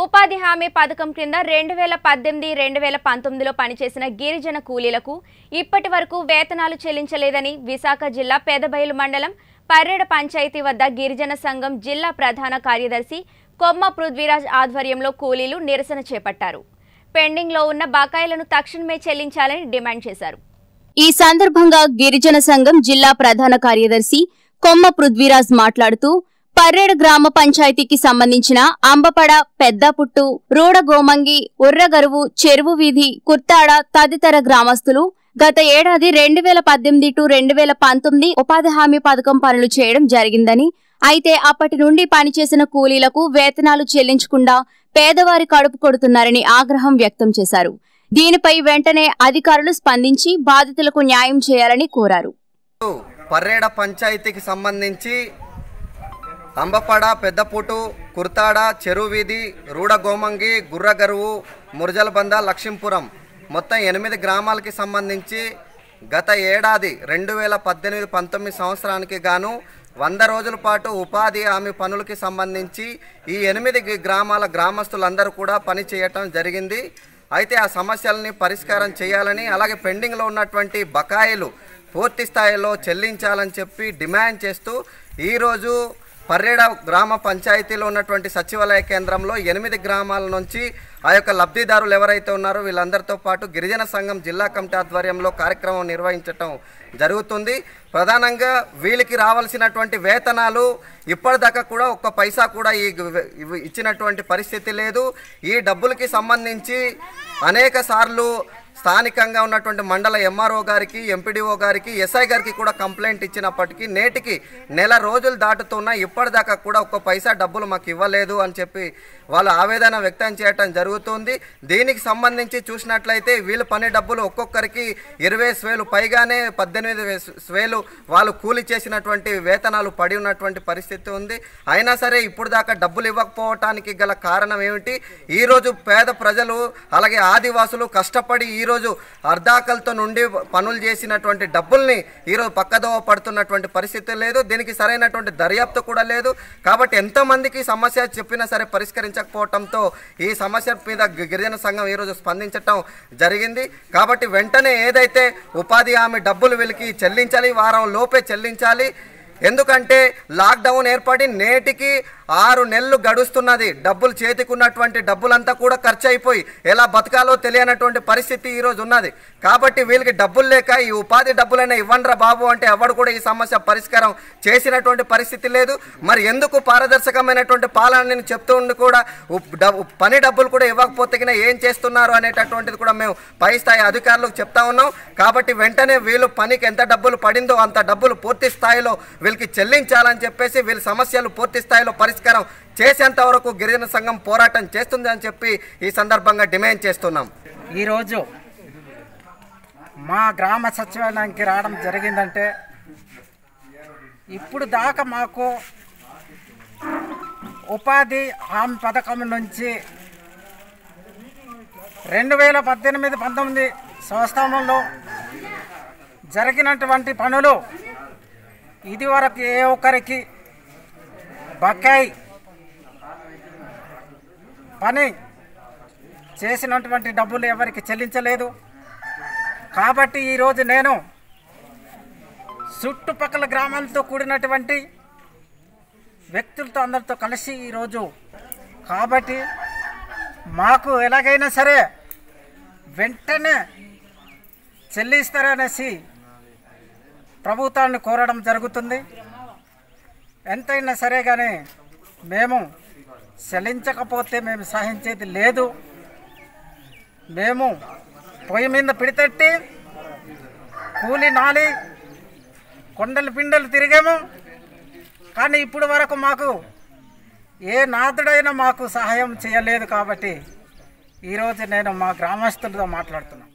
ఉపాధి హామీ పథకం కింద రెండు వేల పద్దెనిమిది రెండు వేల పంతొమ్మిదిలో పనిచేసిన గిరిజన కూలీలకు ఇప్పటి వరకు వేతనాలు చెల్లించలేదని విశాఖ జిల్లా పెదబయలు మండలం పర్రెడ పంచాయతీ వద్ద గిరిజన సంఘం జిల్లా ప్రధాన కార్యదర్శి కొమ్మ పృథ్వీరాజ్ ఆధ్వర్యంలో కూలీలు నిరసన చేపట్టారు పెండింగ్లో ఉన్న బకాయిలను తక్షణమే చెల్లించాలని డిమాండ్ చేశారు ఈ సందర్భంగా గిరిజన సంఘం జిల్లా ప్రధాన కార్యదర్శి కొమ్మ పృథ్వీరాజ్ మాట్లాడుతూ పర్రేడు గ్రామ పంచాయతీకి సంబంధించిన అంబపడ పెద్దపుట్టు రూడ గోమంగి ఉర్రగరువు చెరువు వీధి కుర్తాడ తదితర గ్రామస్తులు గత ఏడాది రెండు వేల పద్దెనిమిది టు రెండు వేల పంతొమ్మిది ఉపాధి హామీ పథకం పనులు చేయడం జరిగిందని అయితే అప్పటి నుండి పనిచేసిన కూలీలకు వేతనాలు చెల్లించకుండా పేదవారి కడుపు కొడుతున్నారని ఆగ్రహం వ్యక్తం చేశారు దీనిపై వెంటనే అధికారులు స్పందించి బాధితులకు న్యాయం చేయాలని కోరారు పర్రేడ పంచాయతీకి సంబంధించి అంబపడ పెద్దపూటు కుర్తాడ చెరువు వీధి రూడ గోమంగి గుర్రగరువు మురజలబంద లక్ష్మీపురం మొత్తం ఎనిమిది గ్రామాలకి సంబంధించి గత ఏడాది రెండు వేల పద్దెనిమిది పంతొమ్మిది సంవత్సరానికి గాను వంద రోజుల పాటు ఉపాధి హామీ పనులకి సంబంధించి ఈ ఎనిమిది గి- గ్రామాల గ్రామస్తులందరూ కూడా పని చేయటం జరిగింది అయితే ఆ సమస్యలని పరిష్కారం చేయాలని అలాగే పెండింగ్లో ఉన్నటువంటి బకాయిలు పూర్తి స్థాయిలో చెల్లించాలని చెప్పి డిమాండ్ చేస్తూ ఈరోజు పర్రేడ గ్రామ పంచాయతీలో ఉన్నటువంటి సచివాలయ కేంద్రంలో ఎనిమిది గ్రామాల నుంచి ఆ యొక్క లబ్ధిదారులు ఎవరైతే ఉన్నారో వీళ్ళందరితో పాటు గిరిజన సంఘం జిల్లా కమిటీ ఆధ్వర్యంలో కార్యక్రమం నిర్వహించటం జరుగుతుంది ప్రధానంగా వీళ్ళకి రావాల్సినటువంటి వేతనాలు ఇప్పటిదాకా కూడా ఒక్క పైసా కూడా ఈ గు- ఇవి ఇచ్చినటువంటి పరిస్థితి లేదు ఈ డబ్బులకి సంబంధించి అనేక సార్లు స్థానికంగా ఉన్నటువంటి మండల ఎంఆర్ఓ గారికి ఎంపీడీఓ గారికి ఎస్ఐ గారికి కూడా కంప్లైంట్ ఇచ్చినప్పటికీ నేటికి నెల రోజులు దాటుతున్నా ఇప్పటిదాకా కూడా ఒక్క పైసా డబ్బులు మాకు ఇవ్వలేదు అని చెప్పి వాళ్ళు ఆవేదన వ్యక్తం చేయటం జరుగుతుంది దీనికి సంబంధించి చూసినట్లయితే వీళ్ళు పని డబ్బులు ఒక్కొక్కరికి ఇరవై వేలు పైగానే పద్దెనిమిది వేస్- వేలు వాళ్ళు కూలి చేసినటువంటి వేతనాలు పడి ఉన్నటువంటి పరిస్థితి ఉంది అయినా సరే ఇప్పుడు దాకా డబ్బులు ఇవ్వకపోవటానికి గల కారణం ఏమిటి ఈరోజు పేద ప్రజలు అలాగే ఆదివాసులు కష్టపడి ఈరోజు అర్ధాకలతో నుండి పనులు చేసినటువంటి డబ్బుల్ని ఈరోజు పక్కదోవ పడుతున్నటువంటి పరిస్థితి లేదు దీనికి సరైనటువంటి దర్యాప్తు కూడా లేదు కాబట్టి ఎంతమందికి సమస్య చెప్పినా సరే పరిష్కరించకపోవటంతో ఈ సమస్య మీద గి- గిరిజన సంఘం ఈరోజు స్పందించటం జరిగింది కాబట్టి వెంటనే ఏదైతే ఉపాధి హామీ డబ్బులు వీళ్ళకి చెల్లించాలి వారం లోపే చెల్లించాలి ఎందుకంటే లాక్డౌన్ ఏర్పడి నేటికి ఆరు నెలలు గడుస్తున్నది డబ్బులు చేతికున్నటువంటి డబ్బులంతా కూడా ఖర్చు అయిపోయి ఎలా బతకాలో తెలియనటువంటి పరిస్థితి ఈరోజు ఉన్నది కాబట్టి వీళ్ళకి డబ్బులు లేక ఈ ఉపాధి డబ్బులైనా ఇవ్వండిరా బాబు అంటే ఎవడు కూడా ఈ సమస్య పరిష్కారం చేసినటువంటి పరిస్థితి లేదు మరి ఎందుకు పారదర్శకమైనటువంటి పాలనని చెప్తూ ఉండి కూడా ఉప్- డబ్- పని డబ్బులు కూడా ఇవ్వకపోతే గిన ఏం చేస్తున్నారు అనేటటువంటిది కూడా మేము పై స్థాయి అధికారులకు చెప్తా ఉన్నాం కాబట్టి వెంటనే వీళ్ళు పనికి ఎంత డబ్బులు పడిందో అంత డబ్బులు పూర్తి స్థాయిలో వీళ్ళకి చెల్లించాలని చెప్పేసి వీళ్ళ సమస్యలు పూర్తి స్థాయిలో పరిష్కారం చేసేంత వరకు గిరిజన సంఘం పోరాటం చేస్తుంది అని చెప్పి ఈ సందర్భంగా డిమాండ్ చేస్తున్నాం ఈరోజు మా గ్రామ సచివాలయానికి రావడం జరిగిందంటే ఇప్పుడు దాకా మాకు ఉపాధి హామీ పథకం నుంచి రెండు వేల పద్దెనిమిది పంతొమ్మిది సంవత్సరంలో జరిగినటువంటి పనులు ఇదివరకు ఏ ఒక్కరికి బకాయి పని చేసినటువంటి డబ్బులు ఎవరికి చెల్లించలేదు కాబట్టి ఈరోజు నేను చుట్టుపక్కల గ్రామాలతో కూడినటువంటి వ్యక్తులతో అందరితో కలిసి ఈరోజు కాబట్టి మాకు ఎలాగైనా సరే వెంటనే చెల్లిస్తారనేసి ప్రభుత్వాన్ని కోరడం జరుగుతుంది ఎంతైనా సరే కానీ మేము చెల్లించకపోతే మేము సహించేది లేదు మేము పొయ్యి మీద పిడితెట్టి కూలి నాలి కొండలు పిండలు తిరిగాము కానీ ఇప్పుడు వరకు మాకు ఏ నాథుడైనా మాకు సహాయం చేయలేదు కాబట్టి ఈరోజు నేను మా గ్రామస్తులతో మాట్లాడుతున్నాను